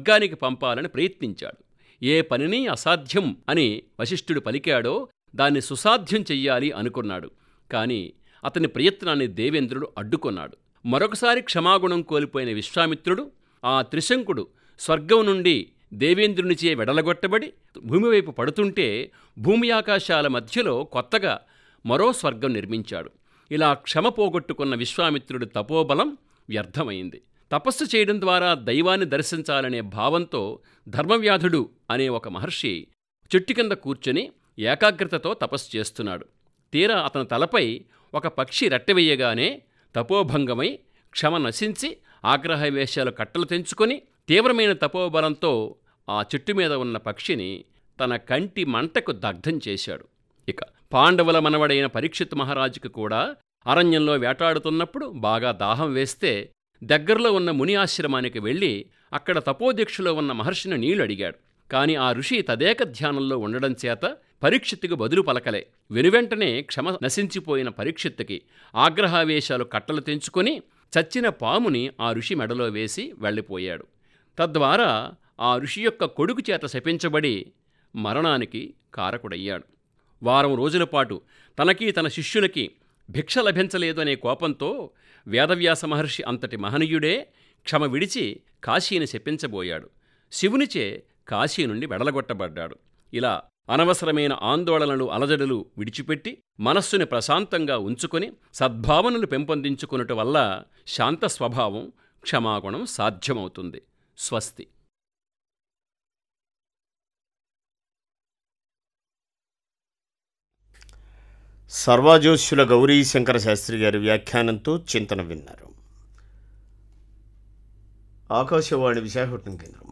స్వర్గానికి పంపాలని ప్రయత్నించాడు ఏ పనిని అసాధ్యం అని వశిష్ఠుడు పలికాడో దాన్ని సుసాధ్యం చెయ్యాలి అనుకున్నాడు కానీ అతని ప్రయత్నాన్ని దేవేంద్రుడు అడ్డుకొన్నాడు మరొకసారి క్షమాగుణం కోల్పోయిన విశ్వామిత్రుడు ఆ త్రిశంకుడు స్వర్గం నుండి దేవేంద్రునిచే వెడలగొట్టబడి భూమివైపు పడుతుంటే భూమి ఆకాశాల మధ్యలో కొత్తగా మరో స్వర్గం నిర్మించాడు ఇలా క్షమ పోగొట్టుకున్న విశ్వామిత్రుడి తపోబలం వ్యర్థమైంది తపస్సు చేయడం ద్వారా దైవాన్ని దర్శించాలనే భావంతో ధర్మవ్యాధుడు అనే ఒక మహర్షి చెట్టు కింద కూర్చొని ఏకాగ్రతతో తపస్సు చేస్తున్నాడు తీరా అతని తలపై ఒక పక్షి రెట్టవేయగానే తపోభంగమై క్షమ నశించి ఆగ్రహవేశాలు కట్టలు తెంచుకొని తీవ్రమైన తపోబలంతో ఆ చెట్టు మీద ఉన్న పక్షిని తన కంటి మంటకు దగ్ధం చేశాడు ఇక పాండవుల మనవడైన పరీక్షిత్ మహారాజుకు కూడా అరణ్యంలో వేటాడుతున్నప్పుడు బాగా దాహం వేస్తే దగ్గరలో ఉన్న ముని ఆశ్రమానికి వెళ్ళి అక్కడ తపోదీక్షలో ఉన్న మహర్షిని నీళ్లు అడిగాడు కాని ఆ ఋషి తదేక ధ్యానంలో ఉండడం చేత పరీక్షిత్తుకు బదులు పలకలే వెనువెంటనే క్షమ నశించిపోయిన పరీక్షిత్తుకి ఆగ్రహావేశాలు కట్టలు తెంచుకొని చచ్చిన పాముని ఆ ఋషి మెడలో వేసి వెళ్ళిపోయాడు తద్వారా ఆ ఋషి యొక్క కొడుకు చేత శపించబడి మరణానికి కారకుడయ్యాడు వారం రోజుల పాటు తనకి తన శిష్యులకి భిక్ష లభించలేదు అనే కోపంతో వేదవ్యాస మహర్షి అంతటి మహనీయుడే క్షమ విడిచి కాశీని శపించబోయాడు శివునిచే కాశీ నుండి వెడలగొట్టబడ్డాడు ఇలా అనవసరమైన ఆందోళనలు అలజడులు విడిచిపెట్టి మనస్సుని ప్రశాంతంగా ఉంచుకొని సద్భావనలు పెంపొందించుకున్నట వల్ల శాంత స్వభావం క్షమాగుణం సాధ్యమవుతుంది స్వస్తి సర్వజోష్యుల గౌరీ శంకర శాస్త్రి గారి వ్యాఖ్యానంతో చింతన విన్నారు ఆకాశవాణి విశాఖపట్నం కేంద్రం